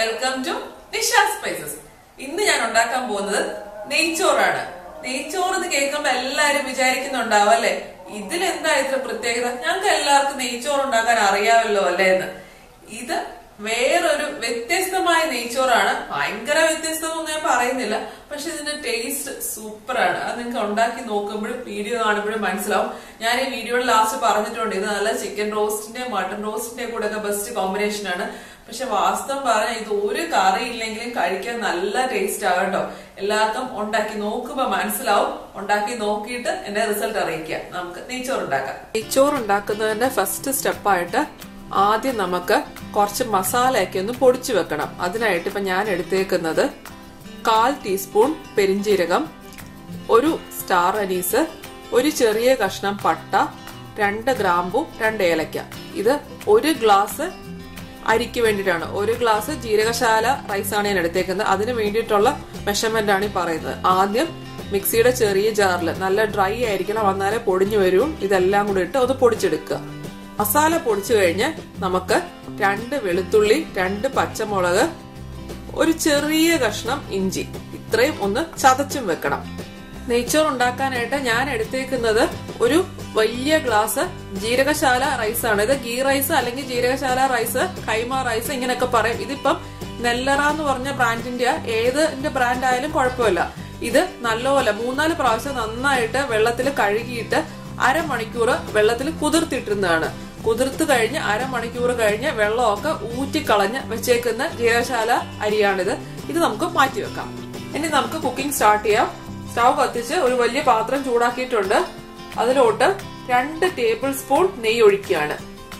welcome to Nisha spices ഇന്ന് ഞാൻ ഉണ്ടാക്കാൻ പോകുന്നത് നെയ്ച്ചോറാണ് നെയ്ച്ചോറ് എന്ന് കേൾക്കുമ്പോ എല്ലാരും വിചാരിക്കുന്നുണ്ടാവും അല്ലെ ഇതിലെന്താ ഇത്ര പ്രത്യേകത ഞങ്ങൾക്ക് എല്ലാവർക്കും നെയ്ച്ചോറ് ഉണ്ടാക്കാൻ അറിയാമല്ലോ അല്ലേ എന്ന് ഇത് വേറൊരു വ്യത്യസ്തമായ നെയ്ച്ചോറാണ് ഭയങ്കര വ്യത്യസ്തമൊന്നും ഞാൻ പറയുന്നില്ല പക്ഷെ ഇതിന്റെ ടേസ്റ്റ് സൂപ്പറാണ് അത് നിങ്ങൾക്ക് ഉണ്ടാക്കി നോക്കുമ്പോഴും വീഡിയോ കാണുമ്പോഴും മനസ്സിലാവും ഞാൻ ഈ വീഡിയോയുടെ ലാസ്റ്റ് പറഞ്ഞിട്ടുണ്ട് ഇത് നല്ല ചിക്കൻ റോസ്റ്റിന്റെ മട്ടൺ റോസ്റ്റിന്റെ കൂടെ ഒക്കെ ബെസ്റ്റ് കോമ്പിനേഷൻ ആണ് പക്ഷെ വാസ്തവം പറഞ്ഞാൽ ഇത് ഒരു കറി ഇല്ലെങ്കിലും കഴിക്കാൻ നല്ല ടേസ്റ്റ് ആകട്ടോ എല്ലാവർക്കും ഉണ്ടാക്കി നോക്കുമ്പോ മനസ്സിലാവും ഉണ്ടാക്കി നോക്കിയിട്ട് എന്റെ റിസൾട്ട് അറിയിക്കുക നമുക്ക് നെയ്ച്ചോറ് ഉണ്ടാക്കാം നെയ്ച്ചോറ് ഉണ്ടാക്കുന്നതിന്റെ ഫസ്റ്റ് സ്റ്റെപ്പായിട്ട് ആദ്യം നമുക്ക് കുറച്ച് മസാലയൊക്കെ ഒന്ന് പൊടിച്ചു വെക്കണം അതിനായിട്ട് ഇപ്പൊ ഞാൻ എടുത്തേക്കുന്നത് കാൽ ടീസ്പൂൺ പെരിഞ്ജീരകം ഒരു സ്റ്റാർ അനീസ് ഒരു ചെറിയ കഷ്ണം പട്ട രണ്ട് ഗ്രാമ്പു രണ്ട് ഏലക്ക ഇത് ഒരു ഗ്ലാസ് അരിക്ക് വേണ്ടിയിട്ടാണ് ഒരു ഗ്ലാസ് ജീരകശാല റൈസാണ് ഞാൻ എടുത്തേക്കുന്നത് അതിന് വേണ്ടിയിട്ടുള്ള മെഷർമെന്റ് ആണ് ഈ പറയുന്നത് ആദ്യം മിക്സിയുടെ ചെറിയ ജാറിൽ നല്ല ഡ്രൈ ആയിരിക്കണം വന്നാലേ പൊടിഞ്ഞു വരും ഇതെല്ലാം കൂടി ഇട്ട് ഒന്ന് പൊടിച്ചെടുക്കുക മസാല പൊടിച്ചു കഴിഞ്ഞ് നമുക്ക് രണ്ട് വെളുത്തുള്ളി രണ്ട് പച്ചമുളക് ഒരു ചെറിയ കഷ്ണം ഇഞ്ചി ഇത്രയും ഒന്ന് ചതച്ചും വെക്കണം നെയ്ച്ചോറ് ഉണ്ടാക്കാനായിട്ട് ഞാൻ എടുത്തേക്കുന്നത് ഒരു വലിയ ഗ്ലാസ് ജീരകശാല റൈസ് ആണ് ഇത് ഗീ റൈസ് അല്ലെങ്കിൽ ജീരകശാല റൈസ് കൈമ റൈസ് ഇങ്ങനെയൊക്കെ പറയും ഇതിപ്പം നെല്ലറ എന്ന് പറഞ്ഞ ബ്രാൻഡിന്റെ ഏതിന്റെ ബ്രാൻഡ് ആയാലും കുഴപ്പമില്ല ഇത് നല്ലപോലെ മൂന്നാല് പ്രാവശ്യം നന്നായിട്ട് വെള്ളത്തിൽ കഴുകിയിട്ട് അരമണിക്കൂർ വെള്ളത്തിൽ കുതിർത്തിട്ടിരുന്നതാണ് കുതിർത്ത് കഴിഞ്ഞ് അരമണിക്കൂർ കഴിഞ്ഞ് വെള്ളമൊക്കെ ഊറ്റിക്കളഞ്ഞ് വെച്ചേക്കുന്ന ജീരകശാല അരിയാണിത് ഇത് നമുക്ക് മാറ്റി വെക്കാം ഇനി നമുക്ക് കുക്കിംഗ് സ്റ്റാർട്ട് ചെയ്യാം സ്റ്റൗ കത്തിച്ച് ഒരു വലിയ പാത്രം ചൂടാക്കിയിട്ടുണ്ട് അതിലോട്ട് രണ്ട് ടേബിൾ സ്പൂൺ നെയ്യ് ഒഴിക്കുകയാണ്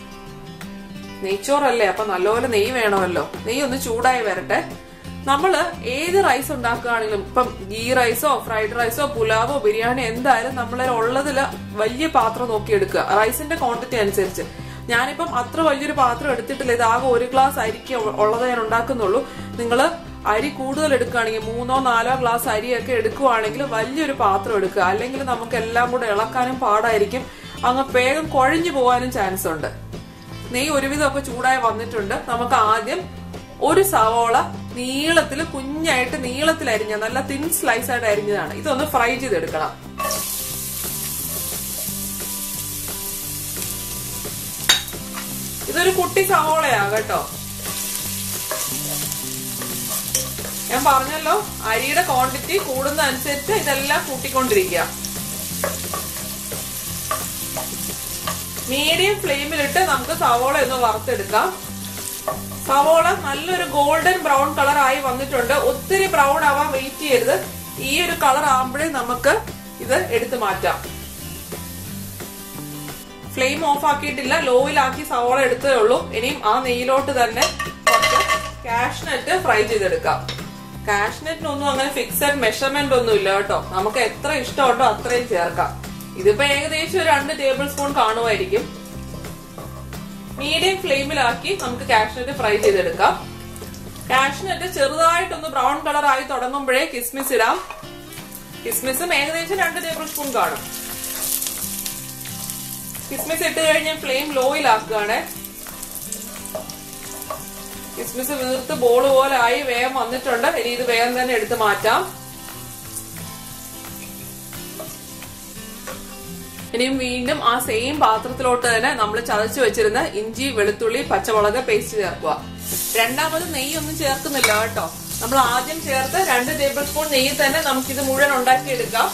നെയ്ച്ചോറല്ലേ അപ്പൊ നല്ലപോലെ നെയ്യ് വേണമല്ലോ നെയ്യ് ഒന്ന് ചൂടായി വരട്ടെ നമ്മള് ഏത് റൈസ് ഉണ്ടാക്കുകയാണെങ്കിലും ഇപ്പം ഗീ റൈസോ ഫ്രൈഡ് റൈസോ പുലാവോ ബിരിയാണി എന്തായാലും നമ്മളെ ഉള്ളതില് വലിയ പാത്രം നോക്കി എടുക്കുക റൈസിന്റെ ക്വാണ്ടിറ്റി അനുസരിച്ച് ഞാനിപ്പം അത്ര വലിയൊരു പാത്രം എടുത്തിട്ടില്ല ഇത് ആകെ ഒരു ഗ്ലാസ് അരിക്ക് ഉള്ളത് ഞാൻ ഉണ്ടാക്കുന്നുള്ളൂ നിങ്ങള് അരി കൂടുതൽ എടുക്കുകയാണെങ്കിൽ മൂന്നോ നാലോ ഗ്ലാസ് അരിയൊക്കെ എടുക്കുവാണെങ്കിൽ വലിയൊരു പാത്രം എടുക്കുക അല്ലെങ്കിൽ നമുക്ക് എല്ലാം കൂടെ ഇളക്കാനും പാടായിരിക്കും അങ്ങ് വേഗം കുഴഞ്ഞു പോകാനും ചാൻസ് ഉണ്ട് നെയ്യ് ഒരുവിധമൊക്കെ ചൂടായി വന്നിട്ടുണ്ട് നമുക്ക് ആദ്യം ഒരു സവോള നീളത്തിൽ കുഞ്ഞായിട്ട് നീളത്തിൽ അരിഞ്ഞ നല്ല തിൻ സ്ലൈസ് ആയിട്ട് അരിഞ്ഞതാണ് ഇതൊന്ന് ഫ്രൈ ചെയ്തെടുക്കണം ഇതൊരു കുട്ടി സവോളയാ കേട്ടോ ഞാൻ പറഞ്ഞല്ലോ അരിയുടെ ക്വാണ്ടിറ്റി കൂടുന്ന അനുസരിച്ച് ഇതെല്ലാം കൂട്ടിക്കൊണ്ടിരിക്കുക മീഡിയം ഫ്ലെയിമിലിട്ട് നമുക്ക് സവോള ഒന്ന് വറുത്തെടുക്കാം സവോള നല്ലൊരു ഗോൾഡൻ ബ്രൗൺ കളർ ആയി വന്നിട്ടുണ്ട് ഒത്തിരി ബ്രൗൺ ആവാൻ വെയിറ്റ് ചെയ്യരുത് ഈ ഒരു കളർ ആകുമ്പോഴേ നമുക്ക് ഇത് എടുത്തു മാറ്റാം ഫ്ലെയിം ഓഫ് ആക്കിയിട്ടില്ല ലോയിലാക്കി സവോള എടുത്തേ ഉള്ളൂ ഇനിയും ആ നെയ്യിലോട്ട് തന്നെ കുറച്ച് കാഷ്നട്ട് ഫ്രൈ ചെയ്തെടുക്കാം കാഷ്നറ്റിനൊന്നും അങ്ങനെ ഫിക്സഡ് മെഷർമെന്റ് ഒന്നും ഇല്ല കേട്ടോ നമുക്ക് എത്ര ഇഷ്ടമുണ്ടോ അത്രയും ചേർക്കാം ഇതിപ്പോ ഏകദേശം ഒരു രണ്ട് ടേബിൾ സ്പൂൺ കാണുമായിരിക്കും മീഡിയം ഫ്ലെയിമിലാക്കി നമുക്ക് കാഷ്നട്ട് ഫ്രൈ ചെയ്തെടുക്കാം കാഷ്നട്ട് ചെറുതായിട്ടൊന്ന് ബ്രൗൺ കളർ ആയി തുടങ്ങുമ്പോഴേ കിസ്മിസ് ഇടാം കിസ്മിസും ഏകദേശം രണ്ട് ടേബിൾ സ്പൂൺ കാണും കിസ്മിസ് ഇട്ട് കഴിഞ്ഞ് ഫ്ലെയിം ലോയിലാക്കുകയാണ് കിസ്മിസ് വീർത്ത് ബോൾ പോലെ ആയി വേഗം വന്നിട്ടുണ്ട് ഇനി ഇത് വേഗം തന്നെ എടുത്ത് മാറ്റാം ഇനിയും വീണ്ടും ആ സെയിം പാത്രത്തിലോട്ട് തന്നെ നമ്മൾ ചതച്ചു വെച്ചിരുന്ന ഇഞ്ചി വെളുത്തുള്ളി പച്ചമുളക് പേസ്റ്റ് ചേർക്കുക രണ്ടാമത് നെയ്യ് ഒന്നും ചേർക്കുന്നില്ല കേട്ടോ നമ്മൾ ആദ്യം ചേർത്ത് രണ്ട് ടേബിൾ സ്പൂൺ നെയ്യ് തന്നെ നമുക്കിത് മുഴുവൻ ഉണ്ടാക്കിയെടുക്കാം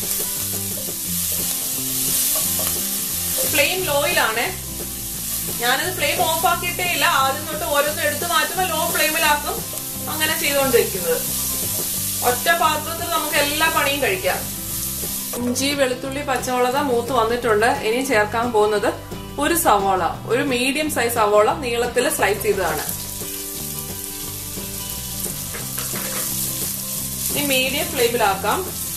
ഫ്ലെയിം ലോയിലാണ് ഞാനത് ഫ്ലെയിം ഓഫ് ആക്കിയിട്ടേ ഇല്ല ആദ്യം തൊട്ട് ഓരോന്നും എടുത്തു മാറ്റുമ്പോൾ ലോ ഫ്ലെയിമിലാക്കും അങ്ങനെ ചെയ്തുകൊണ്ടിരിക്കുന്നത് ഒറ്റ പാത്രത്തിൽ നമുക്ക് എല്ലാ പണിയും കഴിക്കാം ഇഞ്ചി വെളുത്തുള്ളി പച്ചമുളക് മൂത്ത് വന്നിട്ടുണ്ട് ഇനി ചേർക്കാൻ പോകുന്നത് ഒരു സവോള ഒരു മീഡിയം സൈസ് സവോള നീളത്തിൽ സ്ലൈസ് ചെയ്തതാണ് ഇനി മീഡിയം ഫ്ലെയിമിലാക്കാം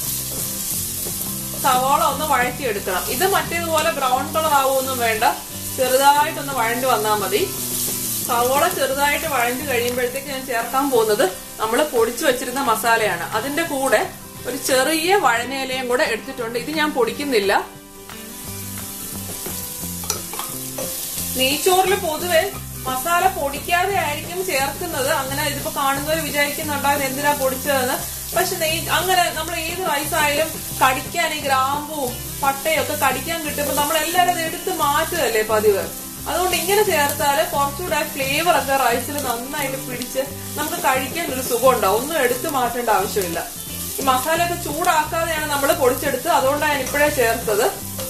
സവോള ഒന്ന് വഴറ്റിയെടുക്കണം ഇത് മറ്റേതുപോലെ ബ്രൗൺ കളർ ആവുമൊന്നും വേണ്ട ചെറുതായിട്ടൊന്ന് വഴണ്ടി വന്നാൽ മതി സവോള ചെറുതായിട്ട് വഴണ്ടി കഴിയുമ്പോഴത്തേക്ക് ഞാൻ ചേർക്കാൻ പോകുന്നത് നമ്മൾ പൊടിച്ചു വെച്ചിരുന്ന മസാലയാണ് അതിന്റെ കൂടെ ഒരു ചെറിയ വഴനയിലയും കൂടെ എടുത്തിട്ടുണ്ട് ഇത് ഞാൻ പൊടിക്കുന്നില്ല നെയ്ച്ചോറിൽ പൊതുവെ മസാല പൊടിക്കാതെ ആയിരിക്കും ചേർക്കുന്നത് അങ്ങനെ ഇതിപ്പോ കാണുന്നവർ വിചാരിക്കുന്നുണ്ടാവും എന്തിനാ പൊടിച്ചതെന്ന് പക്ഷെ നെയ് അങ്ങനെ നമ്മൾ ഏത് റൈസ് ആയാലും കടിക്കാൻ ഈ ഗ്രാമ്പും പട്ടയും ഒക്കെ കടിക്കാൻ കിട്ടുമ്പോൾ നമ്മൾ എല്ലാവരും അത് എടുത്ത് മാറ്റുകയല്ലേ പതിവ് അതുകൊണ്ട് ഇങ്ങനെ ചേർത്താല് കുറച്ചുകൂടെ ഫ്ലേവർ ഒക്കെ റൈസിൽ നന്നായിട്ട് പിടിച്ച് നമുക്ക് കഴിക്കാൻ ഒരു സുഖം ഉണ്ടാവും ഒന്നും എടുത്തു മാറ്റേണ്ട ആവശ്യമില്ല ഈ മസാലയൊക്കെ ചൂടാക്കാതെയാണ് നമ്മൾ പൊടിച്ചെടുത്ത് അതുകൊണ്ടാണ് ഞാൻ ഇപ്പോഴേ ചേർത്തത്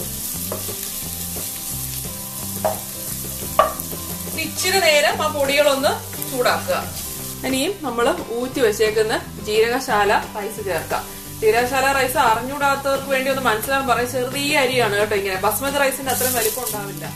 ഇച്ചിരി നേരം ആ പൊടികളൊന്ന് ചൂടാക്കുക ഇനിയും നമ്മൾ ഊറ്റി വെച്ചേക്കുന്ന ജീരകശാല റൈസ് ചേർക്കാം ജീരകശാല റൈസ് അറിഞ്ഞൂടാത്തവർക്ക് വേണ്ടി ഒന്ന് മനസ്സിലാകാൻ പറയും ചെറിയ അരിയാണ് കേട്ടോ ഇങ്ങനെ ബസ്മതി റൈസിന്റെ അത്രയും വലിപ്പം ഉണ്ടാവില്ല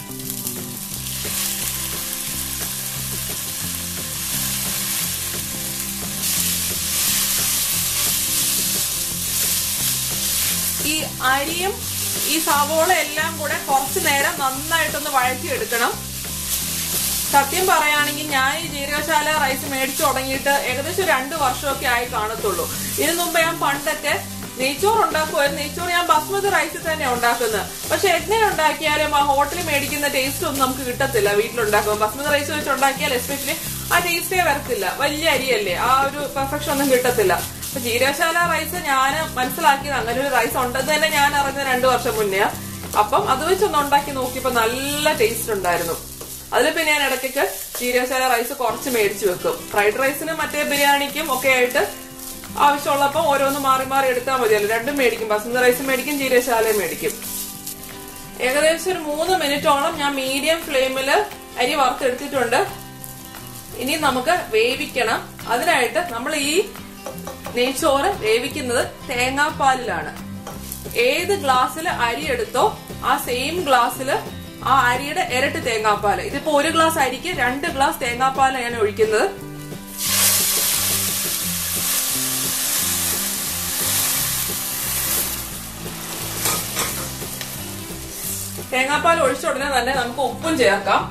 ഈ അരിയും ഈ സവോള എല്ലാം കൂടെ കുറച്ചു നേരം നന്നായിട്ടൊന്ന് വഴറ്റിയെടുക്കണം സത്യം പറയുകയാണെങ്കിൽ ഞാൻ ഈ ജീരകശാല റൈസ് മേടിച്ചു തുടങ്ങിയിട്ട് ഏകദേശം രണ്ട് വർഷമൊക്കെ ആയി കാണത്തുള്ളൂ ഇതിനു മുമ്പ് ഞാൻ പണ്ടൊക്കെ നെയ്ച്ചോറ് ഉണ്ടാക്കുമായിരുന്നു നെയ്ച്ചോറ് ഞാൻ ബസ്മതി റൈസിൽ തന്നെ ഉണ്ടാക്കുന്നത് പക്ഷെ എങ്ങനെ ഉണ്ടാക്കിയാലും ആ ഹോട്ടലിൽ മേടിക്കുന്ന ടേസ്റ്റ് ഒന്നും നമുക്ക് കിട്ടത്തില്ല വീട്ടിലുണ്ടാക്കുമ്പോൾ ബസ്മതി റൈസ് വെച്ച് ഉണ്ടാക്കിയാൽ എസ്പെഷ്യലി ആ ടേസ്റ്റേ വരത്തില്ല വലിയ അരിയല്ലേ ആ ഒരു പെർഫെക്ഷൻ ഒന്നും കിട്ടത്തില്ല അപ്പൊ ജീരകശാല റൈസ് ഞാൻ മനസ്സിലാക്കിയത് അങ്ങനെ ഒരു റൈസ് ഉണ്ടെന്ന് തന്നെ ഞാൻ അറിഞ്ഞത് രണ്ടു വർഷം മുന്നേ അപ്പം അത് വെച്ചൊന്ന് ഉണ്ടാക്കി നോക്കിയപ്പോ നല്ല ടേസ്റ്റ് ഉണ്ടായിരുന്നു അതിൽ പിന്നെ ഞാൻ ഇടയ്ക്കൊക്കെ ജീരകശാല റൈസ് കുറച്ച് മേടിച്ചു വെക്കും ഫ്രൈഡ് റൈസിനും മറ്റേ ബിരിയാണിക്കും ഒക്കെ ആയിട്ട് ആവശ്യമുള്ളപ്പോൾ ഓരോന്ന് മാറി മാറി എടുത്താൽ മതിയല്ലോ രണ്ടും മേടിക്കും ബസുന്ദ റൈസ് മേടിക്കും ജീരകശാലയും മേടിക്കും ഏകദേശം ഒരു മൂന്ന് മിനിറ്റോളം ഞാൻ മീഡിയം ഫ്ലെയിമിൽ അരി വറുത്തെടുത്തിട്ടുണ്ട് ഇനി നമുക്ക് വേവിക്കണം അതിനായിട്ട് നമ്മൾ ഈ നെയ്ച്ചോറ് വേവിക്കുന്നത് തേങ്ങാപ്പാലിലാണ് ഏത് ഗ്ലാസ്സിൽ അരി എടുത്തോ ആ സെയിം ഗ്ലാസ്സിൽ ആ അരിയുടെ ഇരട്ടി തേങ്ങാപ്പാല് ഇതിപ്പോ ഒരു ഗ്ലാസ് അരിക്ക് രണ്ട് ഗ്ലാസ് തേങ്ങാപ്പാല് ഞാൻ ഒഴിക്കുന്നത് തേങ്ങാപ്പാൽ ഒഴിച്ച ഉടനെ തന്നെ നമുക്ക് ഉപ്പും ചേർക്കാം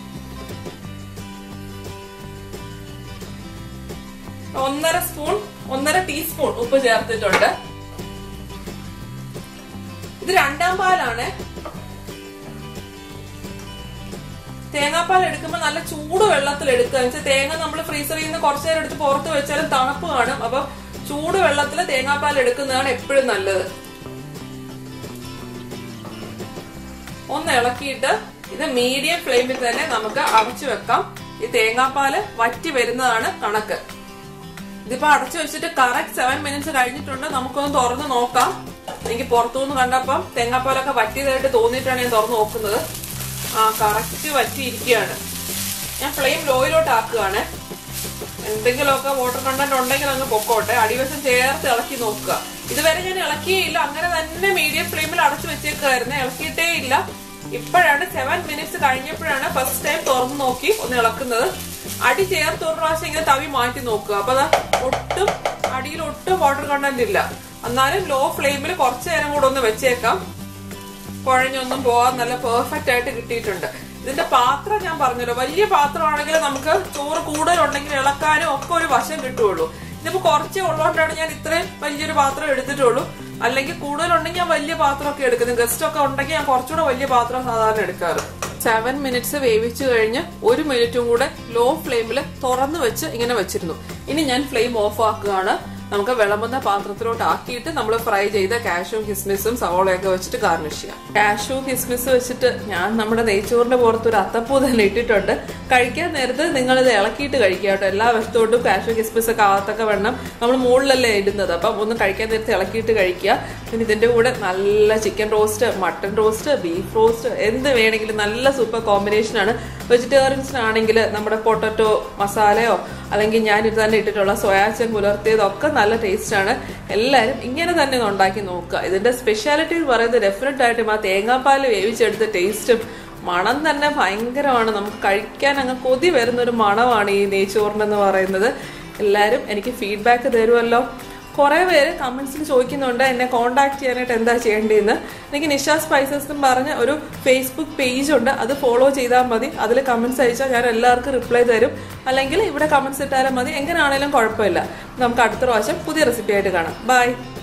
ഒന്നര സ്പൂൺ ഒന്നര ടീസ്പൂൺ ഉപ്പ് ചേർത്തിട്ടുണ്ട് ഇത് രണ്ടാം പാലാണ് തേങ്ങാപ്പാൽ എടുക്കുമ്പോൾ നല്ല ചൂട് വെള്ളത്തിൽ എടുക്കുക വെച്ചാൽ തേങ്ങ നമ്മൾ ഫ്രീസറിൽ നിന്ന് കുറച്ചു നേരം എടുത്ത് പുറത്ത് വെച്ചാലും തണുപ്പ് കാണും അപ്പൊ ചൂട് വെള്ളത്തിൽ തേങ്ങാപ്പാൽ എടുക്കുന്നതാണ് എപ്പോഴും നല്ലത് ഒന്ന് ഇളക്കിയിട്ട് ഇത് മീഡിയം ഫ്ലെയിമിൽ തന്നെ നമുക്ക് അടച്ചു വെക്കാം ഈ തേങ്ങാപ്പാല് വറ്റി വരുന്നതാണ് കണക്ക് ഇതിപ്പോ അടച്ചു വെച്ചിട്ട് കറക്റ്റ് സെവൻ മിനിറ്റ്സ് കഴിഞ്ഞിട്ടുണ്ട് നമുക്കൊന്ന് തുറന്ന് നോക്കാം എനിക്ക് പുറത്തുനിന്ന് കണ്ടപ്പം തേങ്ങാപ്പാലൊക്കെ വറ്റിയതായിട്ട് തോന്നിയിട്ടാണ് ഞാൻ തുറന്ന് നോക്കുന്നത് ആ കറക്റ്റ് വറ്റിയിരിക്കുകയാണ് ഞാൻ ഫ്ലെയിം ലോയിലോട്ട് ആക്കുകയാണ് എന്തെങ്കിലുമൊക്കെ വാട്ടർ കണ്ടന്റ് ഉണ്ടെങ്കിൽ അങ്ങ് പൊക്കോട്ടെ അടിവശം ചേർത്ത് ഇളക്കി നോക്കുക ഇതുവരെ ഞാൻ ഇളക്കിയില്ല അങ്ങനെ തന്നെ മീഡിയം ഫ്ലെയിമിൽ അടച്ചു വെച്ചേക്കായിരുന്നു ഇളക്കിയിട്ടേ ഇല്ല ഇപ്പോഴാണ് സെവൻ മിനിറ്റ്സ് കഴിഞ്ഞപ്പോഴാണ് ഫസ്റ്റ് ടൈം തുറന്നു നോക്കി ഒന്ന് ഇളക്കുന്നത് അടി ചേർത്ത് ഒരു പ്രാവശ്യം ഇങ്ങനെ തവി മാറ്റി നോക്കുക അപ്പൊ അതാ ഒട്ടും അടിയിൽ ഒട്ടും വാട്ടർ കണ്ടന്റ് ഇല്ല എന്നാലും ലോ ഫ്ലെയിമിൽ കുറച്ചു നേരം കൂടെ ഒന്ന് വെച്ചേക്കാം കുഴഞ്ഞൊന്നും പോവാൻ നല്ല പെർഫെക്റ്റ് ആയിട്ട് കിട്ടിയിട്ടുണ്ട് ഇതിന്റെ പാത്രം ഞാൻ പറഞ്ഞല്ലോ വലിയ പാത്രമാണെങ്കിൽ നമുക്ക് ചോറ് കൂടുതലുണ്ടെങ്കിൽ ഇളക്കാനും ഒക്കെ ഒരു വശം കിട്ടുള്ളൂ ഇതിപ്പോ കുറച്ചേ ഉള്ളതുകൊണ്ടാണ് ഞാൻ ഇത്രയും വലിയൊരു പാത്രം എടുത്തിട്ടുള്ളൂ അല്ലെങ്കിൽ കൂടുതലുണ്ടെങ്കിൽ ഞാൻ വലിയ പാത്രമൊക്കെ എടുക്കുന്നത് ഗസ്റ്റ് ഒക്കെ ഉണ്ടെങ്കിൽ ഞാൻ കുറച്ചുകൂടെ വലിയ പാത്രം സാധാരണ എടുക്കാറ് സെവൻ മിനിറ്റ്സ് വേവിച്ചു കഴിഞ്ഞ് ഒരു മിനിറ്റും കൂടെ ലോ ഫ്ലെയിമിൽ തുറന്നു വെച്ച് ഇങ്ങനെ വെച്ചിരുന്നു ഇനി ഞാൻ ഫ്ലെയിം ഓഫ് ആക്കുകയാണ് നമുക്ക് വിളമ്പുന്ന പാത്രത്തിലോട്ട് ആക്കിയിട്ട് നമ്മൾ ഫ്രൈ ചെയ്ത കാഷ്യൂം കിസ്മിസും സവോളയൊക്കെ വെച്ചിട്ട് ഗാർണിഷ് ചെയ്യാം കാഷ്യൂ കിസ്മിസ് വെച്ചിട്ട് ഞാൻ നമ്മുടെ നെയ്ച്ചോറിന്റെ പുറത്ത് ഒരു അത്തപ്പൂ തന്നെ ഇട്ടിട്ടുണ്ട് കഴിക്കാൻ നേരത്ത് നിങ്ങൾ ഇത് ഇളക്കിയിട്ട് കഴിക്കുക കേട്ടോ എല്ലാ വശത്തോട്ടും കാഷ്യൂ കിസ്മിസ് ഒക്കെ ആകത്തൊക്കെ വേണം നമ്മൾ മുകളിലല്ലേ ഇടുന്നത് അപ്പം ഒന്ന് കഴിക്കാൻ നേരത്ത് ഇളക്കിയിട്ട് കഴിക്കുക പിന്നെ ഇതിന്റെ കൂടെ നല്ല chicken roast mutton roast beef roast എന്ത് വേണമെങ്കിലും നല്ല സൂപ്പർ കോമ്പിനേഷനാണ് വെജിറ്റേറിയൻസിനാണെങ്കിൽ നമ്മുടെ പൊട്ടറ്റോ മസാലയോ അല്ലെങ്കിൽ ഞാൻ ഇത് തന്നെ ഇട്ടിട്ടുള്ള സോയാച്ചൻ പുലർത്തിയതൊക്കെ നല്ല ടേസ്റ്റാണ് എല്ലാവരും ഇങ്ങനെ തന്നെ ഒന്ന് ഉണ്ടാക്കി നോക്കുക ഇതിന്റെ സ്പെഷ്യാലിറ്റി എന്ന് പറയുന്നത് ഡെഫിനറ്റ് ആയിട്ടും ആ തേങ്ങാപ്പാൽ വേവിച്ചെടുത്ത ടേസ്റ്റും മണം തന്നെ ഭയങ്കരമാണ് നമുക്ക് കഴിക്കാൻ അങ്ങ് കൊതി വരുന്ന ഒരു മണമാണ് ഈ നെയ്ച്ചോറിനെന്ന് പറയുന്നത് എല്ലാവരും എനിക്ക് ഫീഡ്ബാക്ക് തരുമല്ലോ കുറേ പേര് കമന്റ്സിൽ ചോദിക്കുന്നുണ്ട് എന്നെ കോൺടാക്ട് ചെയ്യാനായിട്ട് എന്താ ചെയ്യേണ്ടതെന്ന് എനിക്ക് നിഷ സ്പൈസസ് എന്ന് പറഞ്ഞ ഒരു ഫേസ്ബുക്ക് പേജ് ഉണ്ട് അത് ഫോളോ ചെയ്താൽ മതി അതിൽ കമന്റ്സ് അയച്ചാൽ ഞാൻ എല്ലാവർക്കും റിപ്ലൈ തരും അല്ലെങ്കിൽ ഇവിടെ കമന്റ്സ് ഇട്ടാലും മതി എങ്ങനെയാണേലും കുഴപ്പമില്ല നമുക്ക് അടുത്ത പ്രാവശ്യം പുതിയ റെസിപ്പി ആയിട്ട് കാണാം ബൈ